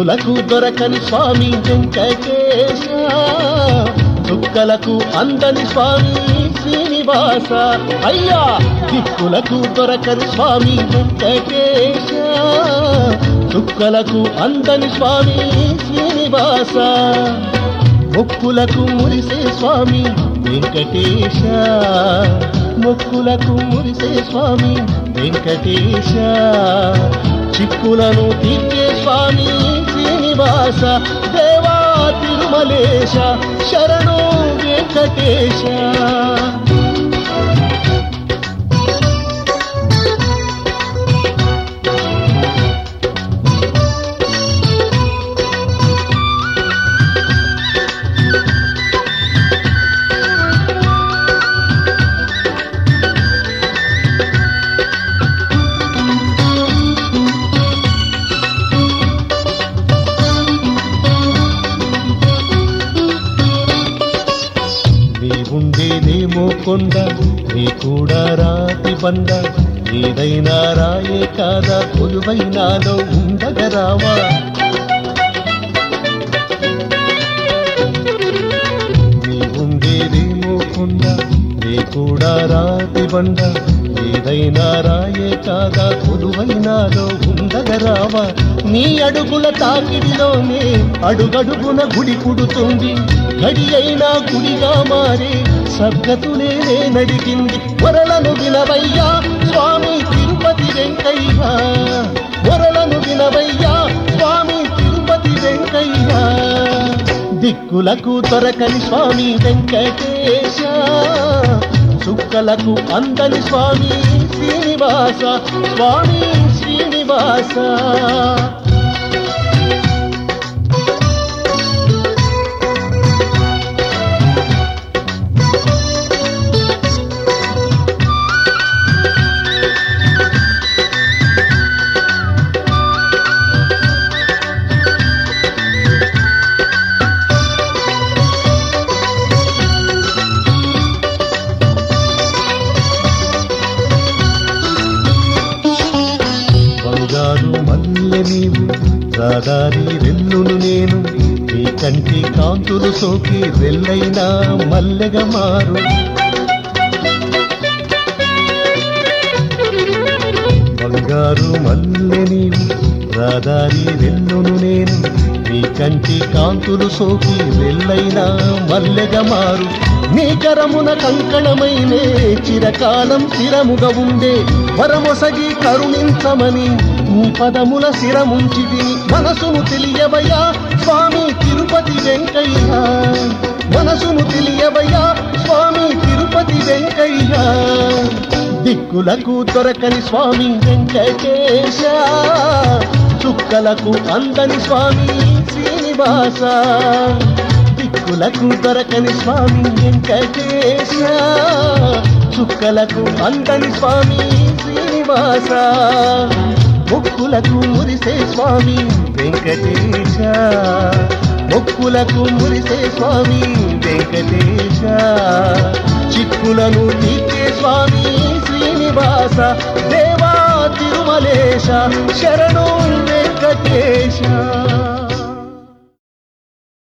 దిక్కులకు దొరకని స్వామి వెంకటేశ చుక్కలకు అందని స్వామి శ్రీనివాస అయ్యా దిక్కులకు దొరకని స్వామి వెంకటేశ చుక్కలకు అందని స్వామి శ్రీనివాస మొక్కులకు మురిసే స్వామి వెంకటేశ మొక్కులకు మురిసే స్వామి వెంకటేశ చిక్కులను తీర్చే స్వామి శ్రీనివాస దేవా తిరుమలేశ శరణు వెంకటేశ నీ ఉండేదేమో కొండ నీ కూడా రాతి బండ ఏదైనా రాయే కాదా కొలువైనాలో ఉండగరావా నీ ఉండేదేమో కొండ నీ కూడా రాతి బండ ఏదైనా రాయే కాదా కొలువైనాలో ఉండగరావా నీ అడుగుల తాకిడిలోనే అడుగడుగున గుడి పుడుతుంది గడి అయినా గుడిగా మారి సద్గతులే నడిగింది వరలను వినవయ్యా స్వామి తిరుపతి వెంకయ్య వరలను వినవయ్యా స్వామి తిరుపతి వెంకయ్య దిక్కులకు దొరకని స్వామి వెంకటేశ చుక్కలకు అందని స్వామి శ్రీనివాస స్వామి శ్రీనివాస బంగారు మల్లె నీవు రాదారి రెల్లును నేను నీ కంటి కాంతులు సోకి రెల్లైనా మల్లెగా మారు బంగారు మల్లె నీవు రాదారి రెల్లును నేను నీ కంటి కాంతులు సోకి రెల్లైనా మల్లెగా మారు నీ కరమున కంకణమైనే చిరకాలం స్థిరముగా ఉండే వరమొసగి కరుణించమని నీ పదముల శిరముంచిది మనసును తెలియవయ్యా స్వామి తిరుపతి వెంకయ్య మనసును తెలియవయ్యా స్వామి తిరుపతి వెంకయ్య దిక్కులకు దొరకని స్వామి వెంకటేశ చుక్కలకు అందని స్వామి శ్రీనివాస దిక్కులకు దొరకని స్వామి వెంకటేశ చుక్కలకు అందని స్వామి శ్రీనివాస మొక్కులకు మురిసే స్వామి వెంకటేశ మొక్కులకు మురిసే స్వామి వెంకటేశ చిక్కులను తీర్చే స్వామి శ్రీనివాస దేవా తిరుమలేశ శరణు